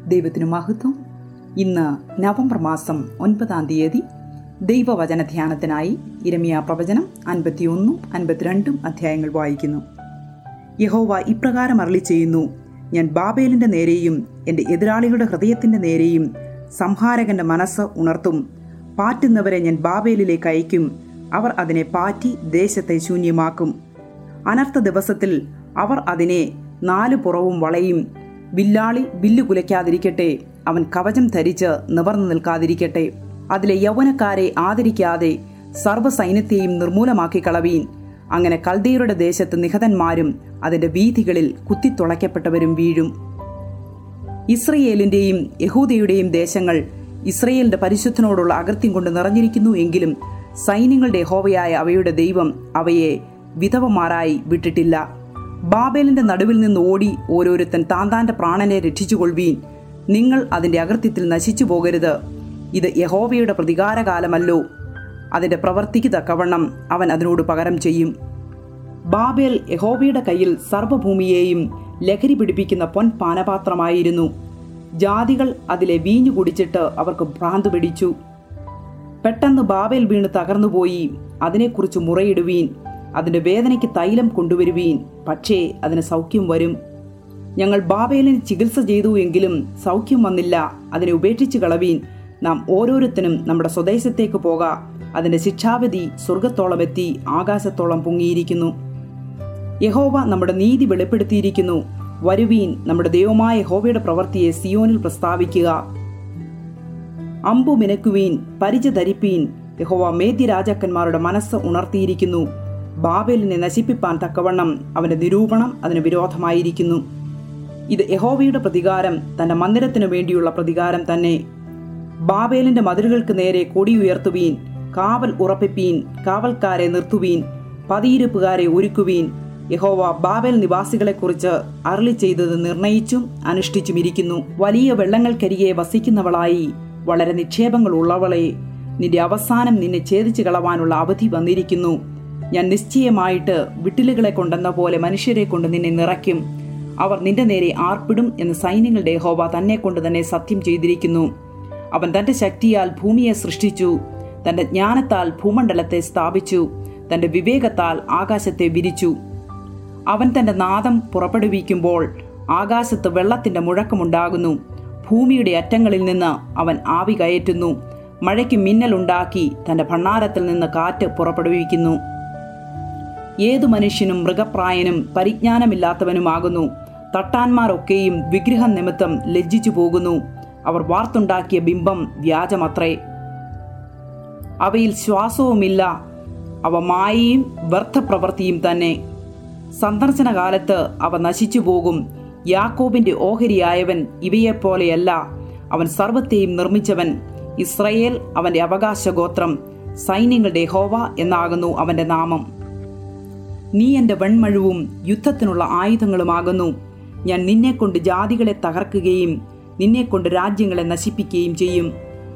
ദൈവത്തിനു മഹത്വം ഇന്ന് നവംബർ മാസം ഒൻപതാം തീയതി ദൈവവചന ധ്യാനത്തിനായി ഇരമിയ പ്രവചനം അൻപത്തിയൊന്നും അൻപത്തിരണ്ടും അധ്യായങ്ങൾ വായിക്കുന്നു യഹോവ ഇപ്രകാരം അരളി ചെയ്യുന്നു ഞാൻ ബാബേലിന്റെ നേരെയും എൻ്റെ എതിരാളികളുടെ ഹൃദയത്തിന്റെ നേരെയും സംഹാരകന്റെ മനസ്സ് ഉണർത്തും പാറ്റുന്നവരെ ഞാൻ ബാബേലിലേക്ക് അയക്കും അവർ അതിനെ പാറ്റി ദേശത്തെ ശൂന്യമാക്കും അനർത്ഥ ദിവസത്തിൽ അവർ അതിനെ നാല് പുറവും വളയും വില്ലാളി വില്ലു കുലയ്ക്കാതിരിക്കട്ടെ അവൻ കവചം ധരിച്ച് നിവർന്നു നിൽക്കാതിരിക്കട്ടെ അതിലെ യൗവനക്കാരെ ആദരിക്കാതെ സർവ്വസൈന്യത്തെയും നിർമൂലമാക്കി കളവീൻ അങ്ങനെ കൽദീയുടെ ദേശത്ത് നിഹതന്മാരും അതിന്റെ വീഥികളിൽ കുത്തിത്തുളയ്ക്കപ്പെട്ടവരും വീഴും ഇസ്രയേലിന്റെയും യഹൂദയുടെയും ദേശങ്ങൾ ഇസ്രയേലിന്റെ പരിശുദ്ധനോടുള്ള അകൃത്യം കൊണ്ട് നിറഞ്ഞിരിക്കുന്നു എങ്കിലും സൈന്യങ്ങളുടെ ഹോവയായ അവയുടെ ദൈവം അവയെ വിധവമാരായി വിട്ടിട്ടില്ല ബാബേലിന്റെ നടുവിൽ നിന്ന് ഓടി ഓരോരുത്തൻ താന്താന്റെ പ്രാണനെ രക്ഷിച്ചുകൊള്ളുവീൻ നിങ്ങൾ അതിന്റെ അകൃത്യത്തിൽ നശിച്ചു പോകരുത് ഇത് യഹോവയുടെ പ്രതികാരകാലമല്ലോ അതിന്റെ പ്രവർത്തിക്ക് തക്കവണ്ണം അവൻ അതിനോട് പകരം ചെയ്യും ബാബേൽ യഹോവയുടെ കയ്യിൽ സർവ്വഭൂമിയെയും ലഹരി പിടിപ്പിക്കുന്ന പൊൻ പാനപാത്രമായിരുന്നു ജാതികൾ അതിലെ വീഞ്ഞു കുടിച്ചിട്ട് അവർക്ക് ഭ്രാന്ത് പിടിച്ചു പെട്ടെന്ന് ബാബേൽ വീണ് തകർന്നുപോയി അതിനെക്കുറിച്ച് മുറയിടുവീൻ അതിന്റെ വേദനയ്ക്ക് തൈലം കൊണ്ടുവരുവീൻ പക്ഷേ അതിന് സൗഖ്യം വരും ഞങ്ങൾ ബാബേലിന് ചികിത്സ ചെയ്തു എങ്കിലും സൗഖ്യം വന്നില്ല അതിനെ ഉപേക്ഷിച്ച് കളവീൻ നാം ഓരോരുത്തരും നമ്മുടെ സ്വദേശത്തേക്ക് പോക അതിന്റെ ശിക്ഷാവിധി സ്വർഗത്തോളം എത്തി ആകാശത്തോളം പൊങ്ങിയിരിക്കുന്നു യഹോവ നമ്മുടെ നീതി വെളിപ്പെടുത്തിയിരിക്കുന്നു വരുവീൻ നമ്മുടെ ദൈവമായ യഹോവയുടെ പ്രവൃത്തിയെ സിയോനിൽ പ്രസ്താവിക്കുക അമ്പു മിനക്കുവീൻ പരിച ധരിപ്പീൻ യഹോവ മേദ്യ രാജാക്കന്മാരുടെ മനസ്സ് ഉണർത്തിയിരിക്കുന്നു ബാബേലിനെ നശിപ്പിപ്പാൻ തക്കവണ്ണം അവന്റെ നിരൂപണം അതിന് വിരോധമായിരിക്കുന്നു ഇത് യഹോവയുടെ പ്രതികാരം തന്റെ മന്ദിരത്തിനു വേണ്ടിയുള്ള പ്രതികാരം തന്നെ ബാബേലിന്റെ മതിലുകൾക്ക് നേരെ കൊടിയുയർത്തുവീൻ കാവൽ ഉറപ്പിപ്പീൻ കാവൽക്കാരെ നിർത്തുവീൻ പതിയിരുപ്പുകാരെ ഒരുക്കുവീൻ യഹോവ ബാബേൽ നിവാസികളെക്കുറിച്ച് അരളി ചെയ്തത് നിർണയിച്ചും അനുഷ്ഠിച്ചും ഇരിക്കുന്നു വലിയ വെള്ളങ്ങൾക്കരികെ വസിക്കുന്നവളായി വളരെ നിക്ഷേപങ്ങൾ ഉള്ളവളെ നിന്റെ അവസാനം നിന്നെ ഛേദിച്ചു കളവാനുള്ള അവധി വന്നിരിക്കുന്നു ഞാൻ നിശ്ചയമായിട്ട് വിട്ടിലുകളെ കൊണ്ടെന്ന പോലെ മനുഷ്യരെ കൊണ്ട് നിന്നെ നിറയ്ക്കും അവർ നിന്റെ നേരെ ആർപ്പിടും എന്ന് സൈന്യങ്ങളുടെ ഹോവ തന്നെ കൊണ്ട് തന്നെ സത്യം ചെയ്തിരിക്കുന്നു അവൻ തന്റെ ശക്തിയാൽ ഭൂമിയെ സൃഷ്ടിച്ചു തന്റെ ജ്ഞാനത്താൽ ഭൂമണ്ഡലത്തെ സ്ഥാപിച്ചു തന്റെ വിവേകത്താൽ ആകാശത്തെ വിരിച്ചു അവൻ തന്റെ നാദം പുറപ്പെടുവിക്കുമ്പോൾ ആകാശത്ത് വെള്ളത്തിന്റെ മുഴക്കമുണ്ടാകുന്നു ഭൂമിയുടെ അറ്റങ്ങളിൽ നിന്ന് അവൻ ആവി കയറ്റുന്നു മഴയ്ക്ക് മിന്നലുണ്ടാക്കി തന്റെ ഭണ്ണാരത്തിൽ നിന്ന് കാറ്റ് പുറപ്പെടുവിക്കുന്നു ഏതു മനുഷ്യനും മൃഗപ്രായനും പരിജ്ഞാനമില്ലാത്തവനുമാകുന്നു തട്ടാന്മാരൊക്കെയും വിഗ്രഹം നിമിത്തം ലജ്ജിച്ചു പോകുന്നു അവർ വാർത്തുണ്ടാക്കിയ ബിംബം വ്യാജമത്രേ അവയിൽ ശ്വാസവുമില്ല അവ മായയും വ്യർത്ഥപ്രവൃത്തിയും തന്നെ സന്ദർശന കാലത്ത് അവ നശിച്ചു പോകും യാക്കോബിന്റെ ഓഹരിയായവൻ ഇവയെപ്പോലെയല്ല അവൻ സർവത്തെയും നിർമ്മിച്ചവൻ ഇസ്രയേൽ അവന്റെ അവകാശഗോത്രം സൈന്യങ്ങളുടെ ഹോവ എന്നാകുന്നു അവന്റെ നാമം നീ എന്റെ വെൺമഴുവും യുദ്ധത്തിനുള്ള ആയുധങ്ങളുമാകുന്നു ഞാൻ നിന്നെക്കൊണ്ട് ജാതികളെ തകർക്കുകയും നിന്നെക്കൊണ്ട് രാജ്യങ്ങളെ നശിപ്പിക്കുകയും ചെയ്യും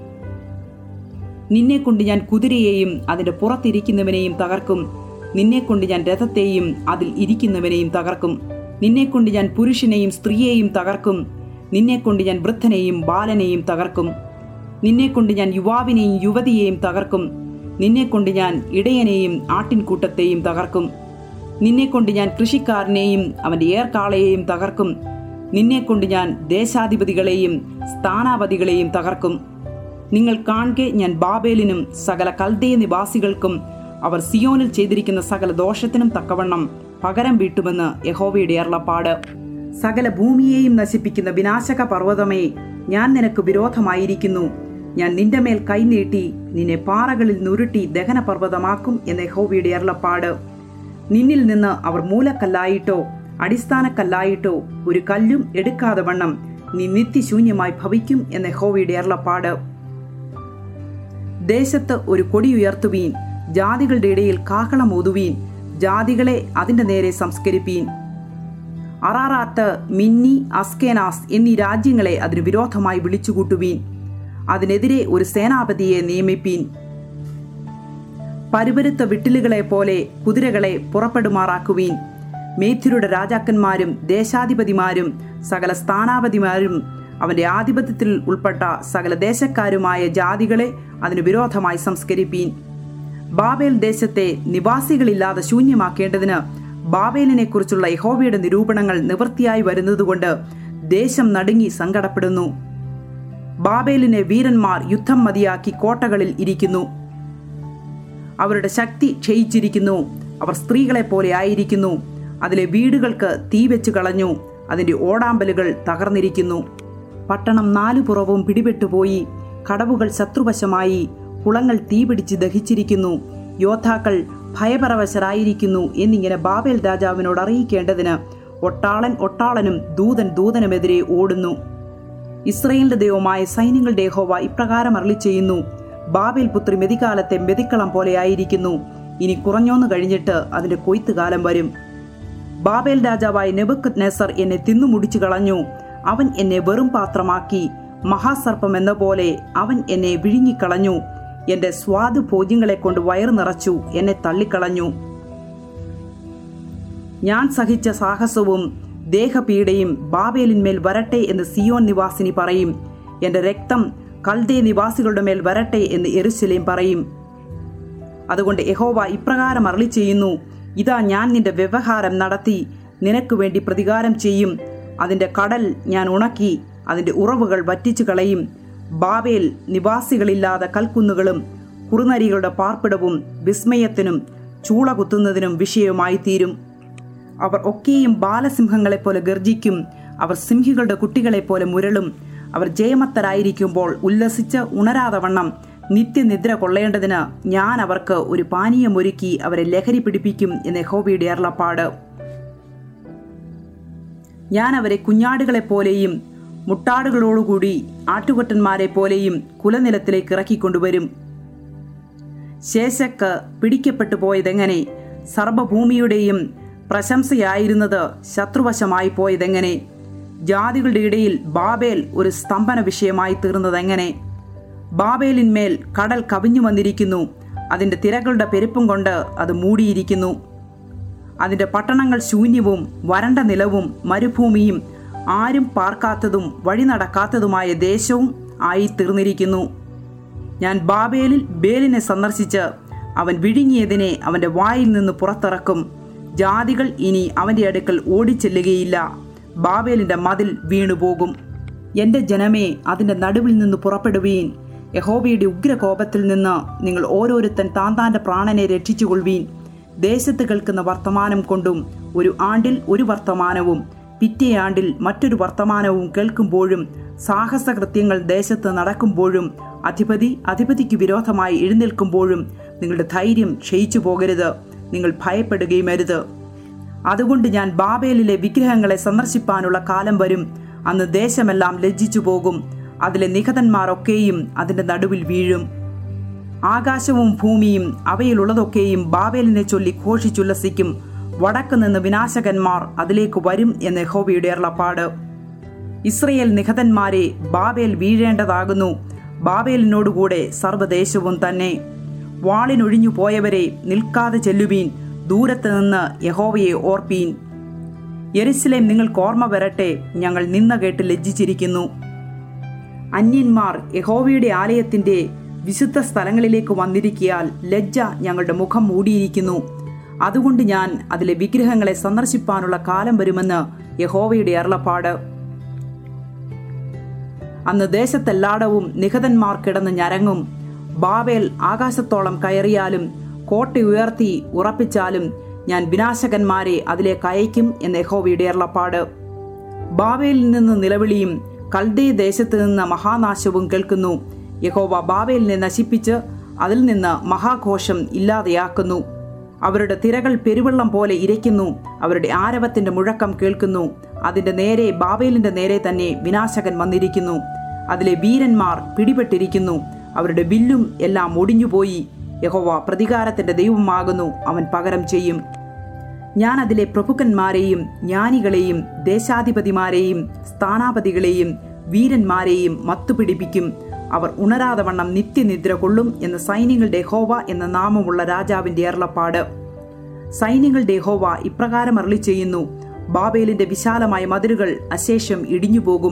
നിന്നെക്കൊണ്ട് ഞാൻ കുതിരയെയും അതിന്റെ പുറത്തിരിക്കുന്നവനെയും തകർക്കും നിന്നെക്കൊണ്ട് ഞാൻ രഥത്തെയും അതിൽ ഇരിക്കുന്നവനെയും തകർക്കും നിന്നെക്കൊണ്ട് ഞാൻ പുരുഷനെയും സ്ത്രീയെയും തകർക്കും നിന്നെക്കൊണ്ട് ഞാൻ വൃദ്ധനെയും ബാലനെയും തകർക്കും നിന്നെക്കൊണ്ട് ഞാൻ യുവാവിനെയും യുവതിയെയും തകർക്കും നിന്നെക്കൊണ്ട് ഞാൻ ഇടയനെയും ആട്ടിൻകൂട്ടത്തെയും തകർക്കും നിന്നെക്കൊണ്ട് ഞാൻ കൃഷിക്കാരനെയും അവന്റെ ഏർക്കാളയെയും തകർക്കും നിന്നെക്കൊണ്ട് ഞാൻ ദേശാധിപതികളെയും സ്ഥാനാപതികളെയും തകർക്കും നിങ്ങൾ കാണെ ഞാൻ ബാബേലിനും സകല കൽദയ നിവാസികൾക്കും അവർ സിയോനിൽ ചെയ്തിരിക്കുന്ന സകല ദോഷത്തിനും തക്കവണ്ണം പകരം വീട്ടുമെന്ന് യഹോവയുടെ അരുളപ്പാട് സകല ഭൂമിയെയും നശിപ്പിക്കുന്ന വിനാശക പർവ്വതമേ ഞാൻ നിനക്ക് വിരോധമായിരിക്കുന്നു ഞാൻ നിന്റെ മേൽ കൈനീട്ടി നിന്നെ പാറകളിൽ നുരുട്ടി ദഹനപർവ്വതമാക്കും എന്ന് യഹോവയുടെ അരുളപ്പാട് നിന്നിൽ നിന്ന് അവർ മൂലക്കല്ലായിട്ടോ അടിസ്ഥാനക്കല്ലായിട്ടോ ഒരു കല്ലും എടുക്കാതെ വണ്ണം നീ നിത്യശൂന്യമായി ഭവിക്കും എന്ന് യഹോവയുടെ അരുളപ്പാട് ദേശത്ത് ഒരു കൊടിയുയർത്തുവീൻ ജാതികളുടെ ഇടയിൽ കാഹളം ഓതുവീൻ ജാതികളെ അതിന്റെ നേരെ സംസ്കരിപ്പീൻ അറാറാത്ത് മിന്നി അസ്കേനാസ് എന്നീ രാജ്യങ്ങളെ അതിന് വിരോധമായി വിളിച്ചുകൂട്ടുവീൻ അതിനെതിരെ ഒരു സേനാപതിയെ നിയമിപ്പീൻ പരുപരുത്ത വിട്ടിലുകളെ പോലെ കുതിരകളെ പുറപ്പെടുമാറാക്കുവീൻ മേഥ്യരുടെ രാജാക്കന്മാരും ദേശാധിപതിമാരും സകല സ്ഥാനാപതിമാരും അവന്റെ ആധിപത്യത്തിൽ ഉൾപ്പെട്ട സകല ദേശക്കാരുമായ ജാതികളെ അതിനു വിരോധമായി സംസ്കരിപ്പീൻ ബാബേൽ ദേശത്തെ നിവാസികളില്ലാതെ ശൂന്യമാക്കേണ്ടതിന് ബാബേലിനെ കുറിച്ചുള്ള യഹോവയുടെ നിരൂപണങ്ങൾ നിവൃത്തിയായി വരുന്നതുകൊണ്ട് ദേശം നടുങ്ങി സങ്കടപ്പെടുന്നു ബാബേലിനെ വീരന്മാർ യുദ്ധം മതിയാക്കി കോട്ടകളിൽ ഇരിക്കുന്നു അവരുടെ ശക്തി ക്ഷയിച്ചിരിക്കുന്നു അവർ സ്ത്രീകളെ പോലെ ആയിരിക്കുന്നു അതിലെ വീടുകൾക്ക് തീ വെച്ച് കളഞ്ഞു അതിന്റെ ഓടാമ്പലുകൾ തകർന്നിരിക്കുന്നു പട്ടണം നാലു പുറവും പിടിപെട്ടുപോയി കടവുകൾ ശത്രുവശമായി കുളങ്ങൾ തീപിടിച്ച് ദഹിച്ചിരിക്കുന്നു യോദ്ധാക്കൾ ഭയപരവശരായിരിക്കുന്നു എന്നിങ്ങനെ ബാബേൽ രാജാവിനോട് അറിയിക്കേണ്ടതിന് ഒട്ടാളൻ ഒട്ടാളനും ദൂതൻ ദൂതനുമെതിരെ ഓടുന്നു ഇസ്രയേലിന്റെ ദൈവമായ സൈന്യങ്ങളുടെ യഹോവ ഇപ്രകാരം അരളി ചെയ്യുന്നു ബാബേൽ പുത്രി മെതികാലത്തെ മെതിക്കളം പോലെയായിരിക്കുന്നു ഇനി കുറഞ്ഞോന്നു കഴിഞ്ഞിട്ട് അതിന്റെ കൊയ്ത്തുകാലം വരും ബാബേൽ രാജാവായ നെബുക്കത് നെസർ എന്നെ തിന്നു മുടിച്ചു കളഞ്ഞു അവൻ എന്നെ വെറും പാത്രമാക്കി മഹാസർപ്പം എന്ന പോലെ അവൻ എന്നെ വിഴുങ്ങിക്കളഞ്ഞു എന്റെ സ്വാദു ഭോജ്യങ്ങളെ കൊണ്ട് വയറു നിറച്ചു എന്നെ തള്ളിക്കളഞ്ഞു ഞാൻ സഹിച്ച സാഹസവും ദേഹപീഡയും ബാബേലിന്മേൽ വരട്ടെ എന്ന് സിയോൻ നിവാസിനി പറയും എന്റെ രക്തം കൽദേ നിവാസികളുടെ മേൽ വരട്ടെ എന്ന് എരുശലേം പറയും അതുകൊണ്ട് യഹോവ ഇപ്രകാരം അരളി ചെയ്യുന്നു ഇതാ ഞാൻ നിന്റെ വ്യവഹാരം നടത്തി നിനക്ക് വേണ്ടി പ്രതികാരം ചെയ്യും അതിന്റെ കടൽ ഞാൻ ഉണക്കി അതിന്റെ ഉറവുകൾ വറ്റിച്ചു കളയും ബാബേൽ നിവാസികളില്ലാത്ത കൽക്കുന്നുകളും കുറുനരികളുടെ പാർപ്പിടവും വിസ്മയത്തിനും ചൂള കുത്തുന്നതിനും വിഷയമായി തീരും അവർ ഒക്കെയും ബാലസിംഹങ്ങളെപ്പോലെ ഗർജിക്കും അവർ സിംഹികളുടെ കുട്ടികളെപ്പോലെ മുരളും അവർ ജയമത്തരായിരിക്കുമ്പോൾ ഉല്ലസിച്ച് ഉണരാതെ വണ്ണം നിത്യനിദ്ര കൊള്ളേണ്ടതിന് ഞാൻ അവർക്ക് ഒരു പാനീയമൊരുക്കി അവരെ ലഹരി പിടിപ്പിക്കും എന്ന് യഹോവയുടെ അരുളപ്പാട് ഞാൻ അവരെ കുഞ്ഞാടുകളെപ്പോലെയും മുട്ടാടുകളോടുകൂടി ആട്ടുകൊറ്റന്മാരെ പോലെയും കുലനിലത്തിലേക്ക് ഇറക്കിക്കൊണ്ടുവരും ശേഷക്ക് പിടിക്കപ്പെട്ടു പോയതെങ്ങനെ സർവഭൂമിയുടെയും പ്രശംസയായിരുന്നത് ശത്രുവശമായി പോയതെങ്ങനെ ജാതികളുടെ ഇടയിൽ ബാബേൽ ഒരു സ്തംഭന വിഷയമായി തീർന്നതെങ്ങനെ ബാബേലിന്മേൽ കടൽ കവിഞ്ഞു വന്നിരിക്കുന്നു അതിന്റെ തിരകളുടെ പെരുപ്പം കൊണ്ട് അത് മൂടിയിരിക്കുന്നു അതിന്റെ പട്ടണങ്ങൾ ശൂന്യവും വരണ്ട നിലവും മരുഭൂമിയും ആരും പാർക്കാത്തതും വഴി നടക്കാത്തതുമായ ദേശവും ആയി തീർന്നിരിക്കുന്നു ഞാൻ ബാബേലിൽ ബേലിനെ സന്ദർശിച്ച് അവൻ വിഴുങ്ങിയതിനെ അവന്റെ വായിൽ നിന്ന് പുറത്തിറക്കും ജാതികൾ ഇനി അവന്റെ അടുക്കൽ ഓടിച്ചെല്ലുകയില്ല ബാബേലിന്റെ മതിൽ വീണുപോകും എന്റെ ജനമേ അതിന്റെ നടുവിൽ നിന്ന് പുറപ്പെടുവീൻ യഹോവയുടെ ഉഗ്രകോപത്തിൽ നിന്ന് നിങ്ങൾ ഓരോരുത്തൻ താന്താന്റെ പ്രാണനെ രക്ഷിച്ചുകൊള്ളുവീൻ ദേശത്ത് കേൾക്കുന്ന വർത്തമാനം കൊണ്ടും ഒരു ആണ്ടിൽ ഒരു വർത്തമാനവും പിറ്റേ ആണ്ടിൽ മറ്റൊരു വർത്തമാനവും കേൾക്കുമ്പോഴും സാഹസകൃത്യങ്ങൾ ദേശത്ത് നടക്കുമ്പോഴും അധിപതി അധിപതിക്ക് വിരോധമായി എഴുന്നേൽക്കുമ്പോഴും നിങ്ങളുടെ ധൈര്യം ക്ഷയിച്ചു പോകരുത് നിങ്ങൾ ഭയപ്പെടുകയും അരുത് അതുകൊണ്ട് ഞാൻ ബാബേലിലെ വിഗ്രഹങ്ങളെ സന്ദർശിപ്പാനുള്ള കാലം വരും അന്ന് ദേശമെല്ലാം ലജ്ജിച്ചു പോകും അതിലെ നിഹതന്മാരൊക്കെയും അതിന്റെ നടുവിൽ വീഴും ആകാശവും ഭൂമിയും അവയിലുള്ളതൊക്കെയും ബാബേലിനെ ചൊല്ലി ഘോഷിച്ചുല്ലസിക്കും വടക്ക് നിന്ന് വിനാശകന്മാർ അതിലേക്ക് വരും എന്ന് യഹോവയുടെ അരുളപ്പാട് ഇസ്രയേൽ നിഹതന്മാരെ ബാബേൽ വീഴേണ്ടതാകുന്നു ബാബേലിനോടുകൂടെ സർവ്വദേശവും തന്നെ വാളിനൊഴിഞ്ഞു പോയവരെ നിൽക്കാതെ ചെല്ലുവീൻ ദൂരത്ത് നിന്ന് യഹോവയെ ഓർപ്പീൻ യെരുസലേം നിങ്ങൾക്ക് ഓർമ്മ വരട്ടെ ഞങ്ങൾ നിന്ന കേട്ട് ലജ്ജിച്ചിരിക്കുന്നു അന്യന്മാർ യഹോവയുടെ ആലയത്തിന്റെ വിശുദ്ധ സ്ഥലങ്ങളിലേക്ക് വന്നിരിക്കിയാൽ ലജ്ജ ഞങ്ങളുടെ മുഖം മൂടിയിരിക്കുന്നു അതുകൊണ്ട് ഞാൻ അതിലെ വിഗ്രഹങ്ങളെ സന്ദർശിപ്പാനുള്ള കാലം വരുമെന്ന് യഹോവയുടെ അരുളപ്പാട് അന്ന് ദേശത്തെല്ലാടവും നിഹതന്മാർ കിടന്ന് ഞരങ്ങും ബാബേൽ ആകാശത്തോളം കയറിയാലും കോട്ട ഉയർത്തി ഉറപ്പിച്ചാലും ഞാൻ വിനാശകന്മാരെ അതിലേക്ക് അയക്കും എന്ന് യഹോവയുടെ അരുളപ്പാട് ബാബേലിൽ നിന്ന് നിലവിളിയും കൽദേ ദേശത്ത് നിന്ന് മഹാനാശവും കേൾക്കുന്നു യഹോവ ബാബേലിനെ നശിപ്പിച്ച് അതിൽ നിന്ന് മഹാഘോഷം ഇല്ലാതെയാക്കുന്നു അവരുടെ തിരകൾ പെരുവെള്ളം പോലെ ഇരയ്ക്കുന്നു അവരുടെ ആരവത്തിന്റെ മുഴക്കം കേൾക്കുന്നു അതിന്റെ നേരെ ബാബേലിന്റെ നേരെ തന്നെ വിനാശകൻ വന്നിരിക്കുന്നു അതിലെ വീരന്മാർ പിടിപെട്ടിരിക്കുന്നു അവരുടെ വില്ലും എല്ലാം ഒടിഞ്ഞുപോയി യഹോവ പ്രതികാരത്തിന്റെ ദൈവമാകുന്നു അവൻ പകരം ചെയ്യും ഞാൻ അതിലെ പ്രഭുക്കന്മാരെയും ജ്ഞാനികളെയും ദേശാധിപതിമാരെയും സ്ഥാനാപതികളെയും വീരന്മാരെയും മത്തുപിടിപ്പിക്കും അവർ ഉണരാതെ വണ്ണം നിത്യനിദ്ര കൊള്ളും എന്ന സൈന്യങ്ങളുടെ ഹോവ എന്ന നാമമുള്ള രാജാവിന്റെ അരുളപ്പാട് സൈന്യങ്ങളുടെ ഹോവ ഇപ്രകാരം അരളി ചെയ്യുന്നു ബാബേലിന്റെ വിശാലമായ മതിലുകൾ അശേഷം ഇടിഞ്ഞുപോകും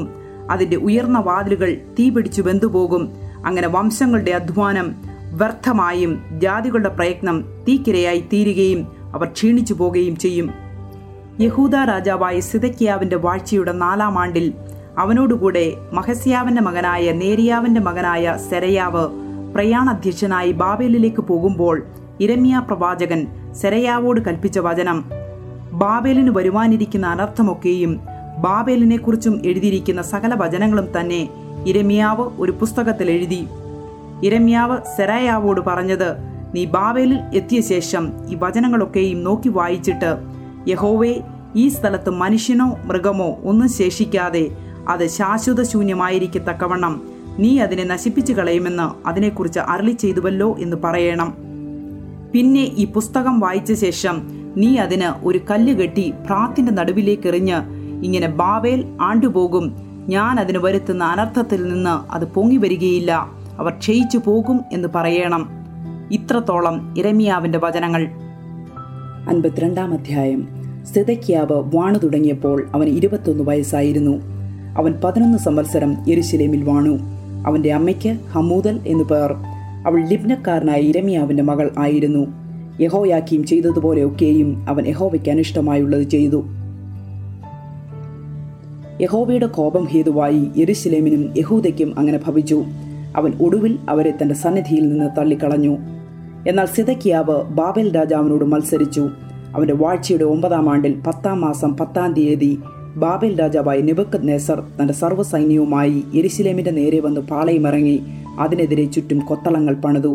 അതിന്റെ ഉയർന്ന വാതിലുകൾ തീപിടിച്ചു വെന്തുപോകും അങ്ങനെ വംശങ്ങളുടെ അധ്വാനം വ്യർത്ഥമായും ജാതികളുടെ പ്രയത്നം തീക്കിരയായി തീരുകയും അവർ ക്ഷീണിച്ചു പോകുകയും ചെയ്യും യഹൂദ രാജാവായ സിതക്കിയാവിന്റെ വാഴ്ചയുടെ നാലാം ആണ്ടിൽ അവനോടുകൂടെ മഹസ്യാവിന്റെ മകനായ നേരിയാവിന്റെ മകനായ സെരയാവ് പ്രയാണാധ്യക്ഷനായി ബാബേലിലേക്ക് പോകുമ്പോൾ ഇരമ്യ പ്രവാചകൻ സെരയാവോട് കൽപ്പിച്ച വചനം ബാബേലിന് വരുവാനിരിക്കുന്ന അനർത്ഥമൊക്കെയും ബാബേലിനെക്കുറിച്ചും എഴുതിയിരിക്കുന്ന സകല വചനങ്ങളും തന്നെ ഇരമ്യാവ് ഒരു പുസ്തകത്തിൽ എഴുതി ഇരമ്യാവ് സെരായാവോട് പറഞ്ഞത് നീ ബാബേലിൽ എത്തിയ ശേഷം ഈ വചനങ്ങളൊക്കെയും നോക്കി വായിച്ചിട്ട് യഹോവേ ഈ സ്ഥലത്ത് മനുഷ്യനോ മൃഗമോ ഒന്നും ശേഷിക്കാതെ അത് ശാശ്വത ശൂന്യമായിരിക്കത്തക്കവണ്ണം നീ അതിനെ നശിപ്പിച്ചു കളയുമെന്ന് അതിനെക്കുറിച്ച് അരളി ചെയ്തുവല്ലോ എന്ന് പറയണം പിന്നെ ഈ പുസ്തകം വായിച്ച ശേഷം നീ അതിന് ഒരു കല്ല് കെട്ടി പ്രാത്തിന്റെ നടുവിലേക്ക് എറിഞ്ഞ് ഇങ്ങനെ ബാബേൽ ആണ്ടുപോകും ഞാൻ അതിന് വരുത്തുന്ന അനർത്ഥത്തിൽ നിന്ന് അത് പൊങ്ങി വരികയില്ല അവർ ക്ഷയിച്ചു പോകും എന്ന് പറയണം ഇത്രത്തോളം ഇരമിയാവിന്റെ വചനങ്ങൾ അൻപത്തിരണ്ടാം അധ്യായം സിതക്കിയാവ് വാണു തുടങ്ങിയപ്പോൾ അവൻ ഇരുപത്തൊന്ന് വയസ്സായിരുന്നു അവൻ പതിനൊന്ന് സംവത്സരം യെരുശലേമിൽ വാണു അവന്റെ അമ്മയ്ക്ക് ഹമൂദൽ എന്നു പേർ അവൾ ലിബ്നക്കാരനായ ഇരമിയാവിന്റെ മകൾ ആയിരുന്നു യഹോയാക്കിയും ചെയ്തതുപോലെയൊക്കെയും അവൻ യഹോവയ്ക്ക് അനിഷ്ടമായുള്ളത് ചെയ്തു യഹോവയുടെ കോപം ഹേതുവായി യെരുശലേമിനും യഹൂദയ്ക്കും അങ്ങനെ ഭവിച്ചു അവൻ ഒടുവിൽ അവരെ തന്റെ സന്നിധിയിൽ നിന്ന് തള്ളിക്കളഞ്ഞു എന്നാൽ സിതക്കിയാവ് ബാബേൽ രാജാവിനോട് മത്സരിച്ചു അവന്റെ വാഴ്ചയുടെ ഒമ്പതാം ആണ്ടിൽ പത്താം മാസം പത്താം തീയതി ബാബേൽ രാജാവായ നെബക്കത് നേസർ തന്റെ സർവ്വസൈന്യവുമായി എരിശിലേമിന്റെ നേരെ വന്ന് പാളയമിറങ്ങി അതിനെതിരെ ചുറ്റും കൊത്തളങ്ങൾ പണിതു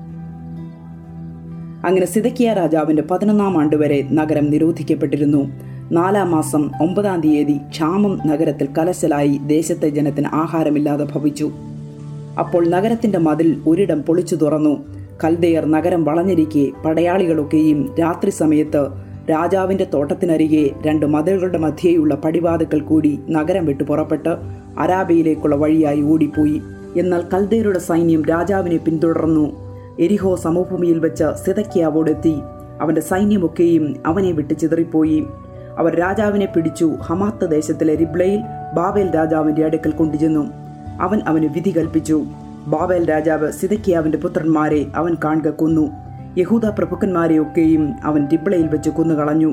അങ്ങനെ സിതക്കിയ രാജാവിന്റെ പതിനൊന്നാം ആണ്ട് വരെ നഗരം നിരോധിക്കപ്പെട്ടിരുന്നു നാലാം മാസം ഒമ്പതാം തീയതി ക്ഷാമം നഗരത്തിൽ കലശലായി ദേശത്തെ ജനത്തിന് ആഹാരമില്ലാതെ ഭവിച്ചു അപ്പോൾ നഗരത്തിന്റെ മതിൽ ഒരിടം പൊളിച്ചു തുറന്നു കൽദയർ നഗരം വളഞ്ഞിരിക്കെ പടയാളികളൊക്കെയും രാത്രി സമയത്ത് രാജാവിന്റെ തോട്ടത്തിനരികെ രണ്ട് മതിലുകളുടെ മധ്യേയുള്ള പടിവാതുക്കൾ കൂടി നഗരം വിട്ടു പുറപ്പെട്ട് അരാബിയിലേക്കുള്ള വഴിയായി ഓടിപ്പോയി എന്നാൽ കൽദയരുടെ സൈന്യം രാജാവിനെ പിന്തുടർന്നു എരിഹോ സമഭൂമിയിൽ വെച്ച് സിതക്കിയാവോടെത്തി അവന്റെ സൈന്യമൊക്കെയും അവനെ വിട്ട് ചിതറിപ്പോയി അവർ രാജാവിനെ പിടിച്ചു ഹമാത്ത് ദേശത്തിലെ റിബ്ലയിൽ ബാബേൽ രാജാവിന്റെ അടുക്കൽ കൊണ്ടുചെന്നു അവൻ അവന് വിധി കൽപ്പിച്ചു ബാബേൽ രാജാവ് സിതക്കിയാവിന്റെ പുത്രന്മാരെ അവൻ കാണുക കൊന്നു യഹൂദ പ്രഭുക്കന്മാരെയൊക്കെയും അവൻ രിബ്ലയിൽ വെച്ച് കൊന്നുകളഞ്ഞു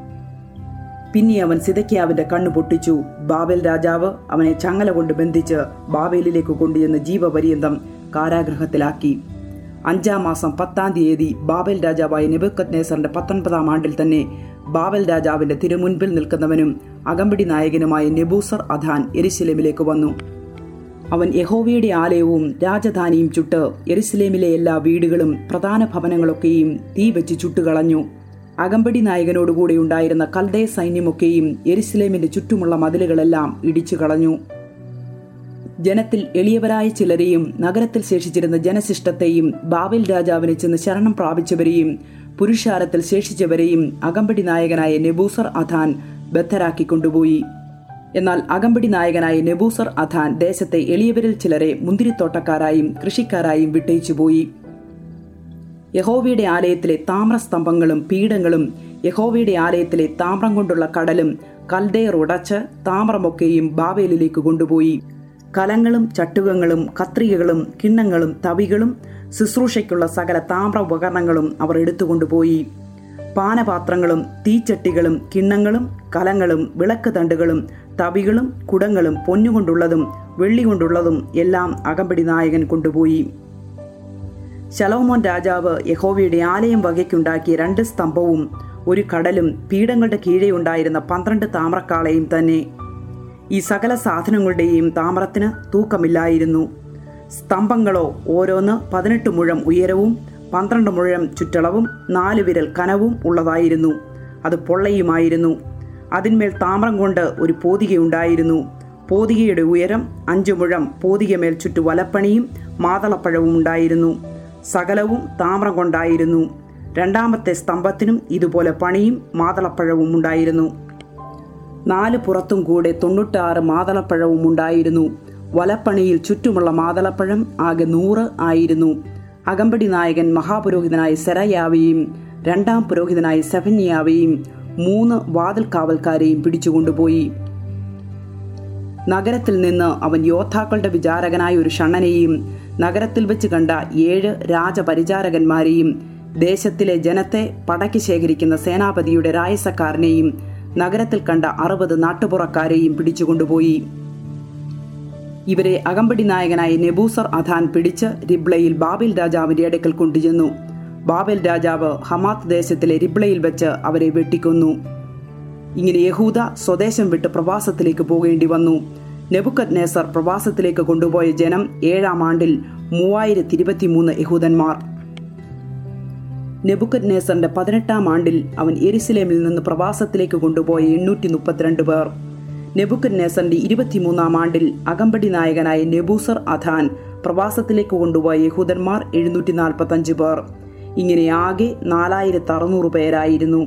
പിന്നെ അവൻ സിതക്കിയാവിന്റെ കണ്ണു പൊട്ടിച്ചു ബാബേൽ രാജാവ് അവനെ ചങ്ങല കൊണ്ട് ബന്ധിച്ച് ബാബേലിലേക്ക് കൊണ്ടുചെന്ന് ജീവപര്യന്തം കാരാഗൃഹത്തിലാക്കി അഞ്ചാം മാസം പത്താം തീയതി ബാബേൽ രാജാവായ നെബുക്കത് നേസറിന്റെ പത്തൊൻപതാം ആണ്ടിൽ തന്നെ ബാബൽ രാജാവിന്റെ തിരുമുൻപിൽ നിൽക്കുന്നവനും അകമ്പടി നായകനുമായ നെബൂസർ അധാൻ എരിശിലേമിലേക്ക് വന്നു അവൻ യഹോവയുടെ ആലയവും രാജധാനിയും ചുട്ട് എരുസലേമിലെ എല്ലാ വീടുകളും പ്രധാന ഭവനങ്ങളൊക്കെയും തീ വെച്ച് ചുട്ടുകളഞ്ഞു അകമ്പടി നായകനോടുകൂടെ ഉണ്ടായിരുന്ന കൽദയ സൈന്യമൊക്കെയും എരുസലേമിന്റെ ചുറ്റുമുള്ള മതിലുകളെല്ലാം ഇടിച്ചു കളഞ്ഞു ജനത്തിൽ എളിയവരായ ചിലരെയും നഗരത്തിൽ ശേഷിച്ചിരുന്ന ജനശിഷ്ടത്തെയും ബാബേൽ രാജാവിനെ ചെന്ന് ശരണം പ്രാപിച്ചവരെയും പുരുഷാരത്തിൽ ശേഷിച്ചവരെയും അകമ്പടി നായകനായ നെബൂസർ അഥാൻ ബദ്ധരാക്കി കൊണ്ടുപോയി എന്നാൽ അകമ്പടി നായകനായ നെബൂസർ അഥാൻ ദേശത്തെ എളിയവരിൽ ചിലരെ മുന്തിരിത്തോട്ടക്കാരായും കൃഷിക്കാരായും വിട്ടയിച്ചുപോയി യഹോവയുടെ ആലയത്തിലെ താമ്രസ്തംഭങ്ങളും പീഠങ്ങളും യഹോവയുടെ ആലയത്തിലെ താമ്രം കൊണ്ടുള്ള കടലും കൽദേർ ഉടച്ച് താമ്രമൊക്കെയും ബാബേലിലേക്ക് കൊണ്ടുപോയി കലങ്ങളും ചട്ടുകങ്ങളും കത്രികകളും കിണ്ണങ്ങളും തവികളും ശുശ്രൂഷയ്ക്കുള്ള സകല താമ്ര ഉപകരണങ്ങളും അവർ എടുത്തുകൊണ്ടുപോയി പാനപാത്രങ്ങളും തീച്ചട്ടികളും കിണ്ണങ്ങളും കലങ്ങളും വിളക്ക് തണ്ടുകളും തവികളും കുടങ്ങളും പൊന്നുകൊണ്ടുള്ളതും വെള്ളി കൊണ്ടുള്ളതും എല്ലാം അകമ്പടി നായകൻ കൊണ്ടുപോയി ശലോമോൻ രാജാവ് യഹോവയുടെ ആലയം വകയ്ക്കുണ്ടാക്കിയ രണ്ട് സ്തംഭവും ഒരു കടലും പീഠങ്ങളുടെ കീഴെ ഉണ്ടായിരുന്ന പന്ത്രണ്ട് താമ്രക്കാളയും തന്നെ ഈ സകല സാധനങ്ങളുടെയും താമ്രത്തിന് തൂക്കമില്ലായിരുന്നു സ്തംഭങ്ങളോ ഓരോന്ന് പതിനെട്ട് മുഴം ഉയരവും പന്ത്രണ്ട് മുഴം ചുറ്റളവും നാല് വിരൽ കനവും ഉള്ളതായിരുന്നു അത് പൊള്ളയുമായിരുന്നു അതിന്മേൽ താമ്രം കൊണ്ട് ഒരു പോതികയുണ്ടായിരുന്നു പോതികയുടെ ഉയരം അഞ്ചു മുഴം പോതികമേൽ ചുറ്റു വലപ്പണിയും മാതളപ്പഴവും ഉണ്ടായിരുന്നു സകലവും താമ്രം കൊണ്ടായിരുന്നു രണ്ടാമത്തെ സ്തംഭത്തിനും ഇതുപോലെ പണിയും മാതളപ്പഴവും ഉണ്ടായിരുന്നു നാല് പുറത്തും കൂടെ തൊണ്ണൂറ്റാറ് മാതളപ്പഴവും ഉണ്ടായിരുന്നു വലപ്പണിയിൽ ചുറ്റുമുള്ള മാതളപ്പഴം ആകെ നൂറ് ആയിരുന്നു അകമ്പടി നായകൻ മഹാപുരോഹിതനായ സെറയാവെയും രണ്ടാം പുരോഹിതനായ സെഫന്യാവെയും മൂന്ന് വാതിൽ കാവൽക്കാരെയും പിടിച്ചുകൊണ്ടുപോയി നഗരത്തിൽ നിന്ന് അവൻ യോദ്ധാക്കളുടെ വിചാരകനായ ഒരു ഷണ്ണനെയും നഗരത്തിൽ വെച്ച് കണ്ട ഏഴ് രാജപരിചാരകന്മാരെയും ദേശത്തിലെ ജനത്തെ പടക്കി ശേഖരിക്കുന്ന സേനാപതിയുടെ രായസക്കാരനെയും നഗരത്തിൽ കണ്ട അറുപത് നാട്ടുപുറക്കാരെയും പിടിച്ചുകൊണ്ടുപോയി ഇവരെ അകമ്പടി നായകനായ നെബൂസർ അധാൻ പിടിച്ച് റിബ്ലയിൽ ബാബിൽ രാജാവിന്റെ അടുക്കൽ കൊണ്ടുചെന്നു ബാബേൽ രാജാവ് ഹമാത്ത് ദേശത്തിലെ റിബ്ലയിൽ വെച്ച് അവരെ വെട്ടിക്കൊന്നു ഇങ്ങനെ യഹൂദ സ്വദേശം വിട്ട് പ്രവാസത്തിലേക്ക് പോകേണ്ടി വന്നു നെബുക്കത് നേസർ പ്രവാസത്തിലേക്ക് കൊണ്ടുപോയ ജനം ഏഴാം ആണ്ടിൽ മൂവായിരത്തി ഇരുപത്തിമൂന്ന് യഹൂദന്മാർ നെബുക്കത് നേസറിന്റെ പതിനെട്ടാം ആണ്ടിൽ അവൻ എരിസിലേമിൽ നിന്ന് പ്രവാസത്തിലേക്ക് കൊണ്ടുപോയ എണ്ണൂറ്റി മുപ്പത്തിരണ്ട് പേർ നെബുക്കത് നേസറിന്റെ ഇരുപത്തിമൂന്നാം ആണ്ടിൽ അകമ്പടി നായകനായ നെബൂസർ അധാൻ പ്രവാസത്തിലേക്ക് കൊണ്ടുപോയ യഹൂദന്മാർ എഴുന്നൂറ്റി നാൽപ്പത്തഞ്ച് പേർ ഇങ്ങനെ ആകെ നാലായിരത്തി അറുന്നൂറ് പേരായിരുന്നു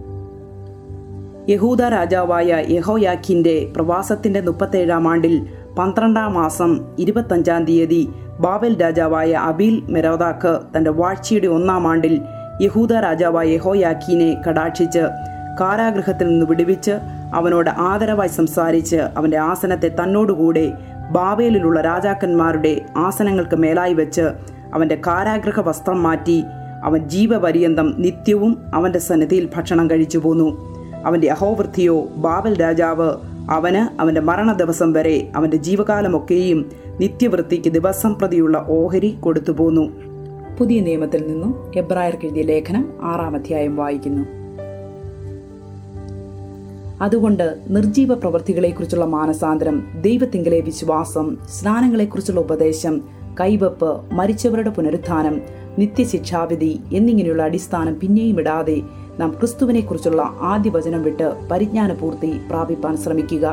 യഹൂദ രാജാവായ യഹോയാഖിന്റെ പ്രവാസത്തിന്റെ മുപ്പത്തേഴാം ആണ്ടിൽ പന്ത്രണ്ടാം മാസം ഇരുപത്തഞ്ചാം തീയതി ബാബൽ രാജാവായ അബീൽ മെരോദാക്ക് തന്റെ വാഴ്ചയുടെ ഒന്നാം ആണ്ടിൽ യഹൂദ രാജാവായ യഹോയാഖീനെ കടാക്ഷിച്ച് കാരാഗൃഹത്തിൽ നിന്ന് വിടുവിച്ച് അവനോട് ആദരവായി സംസാരിച്ച് അവന്റെ ആസനത്തെ തന്നോടുകൂടെ ബാബേലിലുള്ള രാജാക്കന്മാരുടെ ആസനങ്ങൾക്ക് മേലായി വെച്ച് അവന്റെ കാരാഗൃഹ വസ്ത്രം മാറ്റി അവൻ ജീവപര്യന്തം നിത്യവും അവന്റെ സന്നിധിയിൽ ഭക്ഷണം കഴിച്ചു പോന്നു അവന്റെ അഹോവൃത്തിയോ ബാബൽ രാജാവ് അവന് അവന്റെ മരണ ദിവസം വരെ അവന്റെ ജീവകാലമൊക്കെയും നിത്യവൃത്തിക്ക് ദിവസം പ്രതിയുള്ള ഓഹരി കൊടുത്തു പോന്നു പുതിയ നിയമത്തിൽ നിന്നും എബ്രായർക്ക് എഴുതിയ ലേഖനം ആറാം അധ്യായം വായിക്കുന്നു അതുകൊണ്ട് നിർജീവ പ്രവൃത്തികളെക്കുറിച്ചുള്ള മാനസാന്തരം ദൈവത്തിങ്കലെ വിശ്വാസം സ്നാനങ്ങളെക്കുറിച്ചുള്ള ഉപദേശം കൈവപ്പ് മരിച്ചവരുടെ പുനരുത്ഥാനം നിത്യശിക്ഷാവിധി എന്നിങ്ങനെയുള്ള അടിസ്ഥാനം പിന്നെയും ഇടാതെ നാം ക്രിസ്തുവിനെക്കുറിച്ചുള്ള ആദ്യ വചനം വിട്ട് പരിജ്ഞാനപൂർത്തി പ്രാപിപ്പാൻ ശ്രമിക്കുക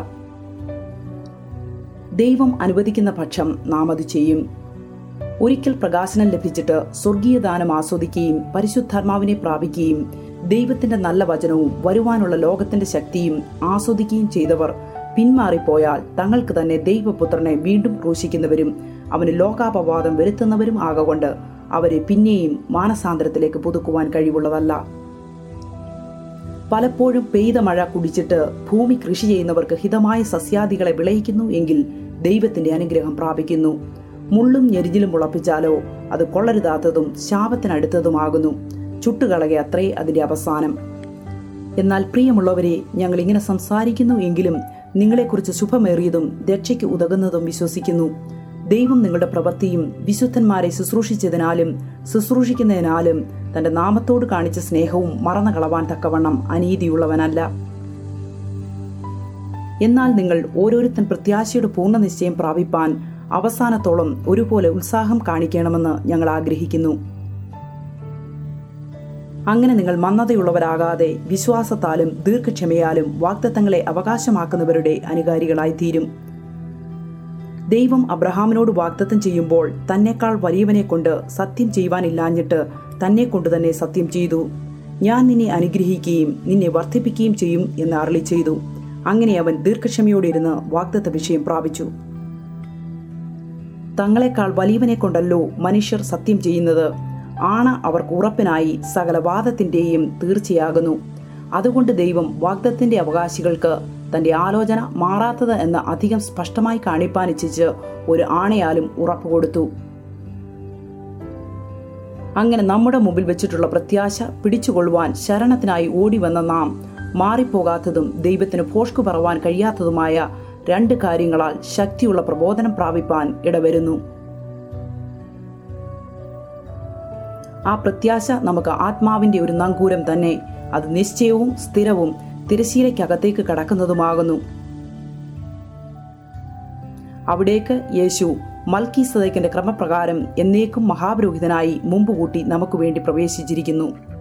ദൈവം അനുവദിക്കുന്ന പക്ഷം നാം അത് ചെയ്യും ഒരിക്കൽ പ്രകാശനം ലഭിച്ചിട്ട് സ്വർഗീയ ദാനം ആസ്വദിക്കുകയും പരിശുദ്ധാത്മാവിനെ പ്രാപിക്കുകയും ദൈവത്തിന്റെ നല്ല വചനവും വരുവാനുള്ള ലോകത്തിന്റെ ശക്തിയും ആസ്വദിക്കുകയും ചെയ്തവർ പിന്മാറിപ്പോയാൽ തങ്ങൾക്ക് തന്നെ ദൈവപുത്രനെ വീണ്ടും ക്രൂശിക്കുന്നവരും അവന് ലോകാപവാദം വരുത്തുന്നവരും ആകൊണ്ട് അവരെ പിന്നെയും മാനസാന്തരത്തിലേക്ക് പുതുക്കുവാൻ കഴിവുള്ളതല്ല പലപ്പോഴും പെയ്ത മഴ കുടിച്ചിട്ട് ഭൂമി കൃഷി ചെയ്യുന്നവർക്ക് ഹിതമായ സസ്യാദികളെ വിളയിക്കുന്നു എങ്കിൽ ദൈവത്തിന്റെ അനുഗ്രഹം പ്രാപിക്കുന്നു മുള്ളും ഞെരിഞ്ഞിലും മുളപ്പിച്ചാലോ അത് കൊള്ളരുതാത്തതും ശാപത്തിനടുത്തതുമാകുന്നു ചുട്ടുകളകെ അത്രേ അതിന്റെ അവസാനം എന്നാൽ പ്രിയമുള്ളവരെ ഞങ്ങൾ ഇങ്ങനെ സംസാരിക്കുന്നു എങ്കിലും നിങ്ങളെക്കുറിച്ച് ശുഭമേറിയതും രക്ഷയ്ക്ക് ഉതകുന്നതും വിശ്വസിക്കുന്നു ദൈവം നിങ്ങളുടെ പ്രവൃത്തിയും വിശുദ്ധന്മാരെ ശുശ്രൂഷിച്ചതിനാലും ശുശ്രൂഷിക്കുന്നതിനാലും തന്റെ നാമത്തോട് കാണിച്ച സ്നേഹവും മറന്നു കളവാൻ തക്കവണ്ണം അനീതിയുള്ളവനല്ല എന്നാൽ നിങ്ങൾ ഓരോരുത്തൻ പ്രത്യാശയുടെ പൂർണ്ണ നിശ്ചയം പ്രാപിപ്പാൻ അവസാനത്തോളം ഒരുപോലെ ഉത്സാഹം കാണിക്കണമെന്ന് ഞങ്ങൾ ആഗ്രഹിക്കുന്നു അങ്ങനെ നിങ്ങൾ മന്ദതയുള്ളവരാകാതെ വിശ്വാസത്താലും ദീർഘക്ഷമയാലും വാഗ്ദത്തങ്ങളെ അവകാശമാക്കുന്നവരുടെ അനുകാരികളായി തീരും ദൈവം അബ്രഹാമിനോട് വാഗ്ദത്തം ചെയ്യുമ്പോൾ തന്നെക്കാൾ വലിയവനെ കൊണ്ട് സത്യം ചെയ്യുവാനില്ലാഞ്ഞിട്ട് തന്നെ കൊണ്ട് തന്നെ സത്യം ചെയ്തു ഞാൻ നിന്നെ അനുഗ്രഹിക്കുകയും നിന്നെ വർദ്ധിപ്പിക്കുകയും ചെയ്യും എന്ന് അരളി ചെയ്തു അങ്ങനെ അവൻ ദീർഘക്ഷമയോടിരുന്ന് വാഗ്ദത്ത വിഷയം പ്രാപിച്ചു തങ്ങളെക്കാൾ വലിയവനെ കൊണ്ടല്ലോ മനുഷ്യർ സത്യം ചെയ്യുന്നത് ആണ അവർക്ക് ഉറപ്പിനായി സകല വാദത്തിന്റെയും തീർച്ചയാകുന്നു അതുകൊണ്ട് ദൈവം വാഗ്ദത്തിന്റെ അവകാശികൾക്ക് തന്റെ ആലോചന മാറാത്തത് എന്ന് അധികം സ്പഷ്ടമായി കാണിപ്പാനിച്ഛിച്ച് ഒരു ആണയാലും ഉറപ്പ് കൊടുത്തു അങ്ങനെ നമ്മുടെ മുമ്പിൽ വെച്ചിട്ടുള്ള പ്രത്യാശ പിടിച്ചുകൊള്ളുവാൻ ശരണത്തിനായി ഓടി വന്ന നാം മാറിപ്പോകാത്തതും ദൈവത്തിന് പോഷ്കു പറവാൻ കഴിയാത്തതുമായ രണ്ട് കാര്യങ്ങളാൽ ശക്തിയുള്ള പ്രബോധനം പ്രാപിപ്പാൻ ഇടവരുന്നു ആ പ്രത്യാശ നമുക്ക് ആത്മാവിന്റെ ഒരു നങ്കൂരം തന്നെ അത് നിശ്ചയവും സ്ഥിരവും തിരശീലയ്ക്കകത്തേക്ക് കടക്കുന്നതുമാകുന്നു അവിടേക്ക് യേശു മൽക്കി സദൈക്കിന്റെ ക്രമപ്രകാരം എന്നേക്കും മഹാപുരോഹിതനായി മുമ്പ് കൂട്ടി നമുക്ക് വേണ്ടി പ്രവേശിച്ചിരിക്കുന്നു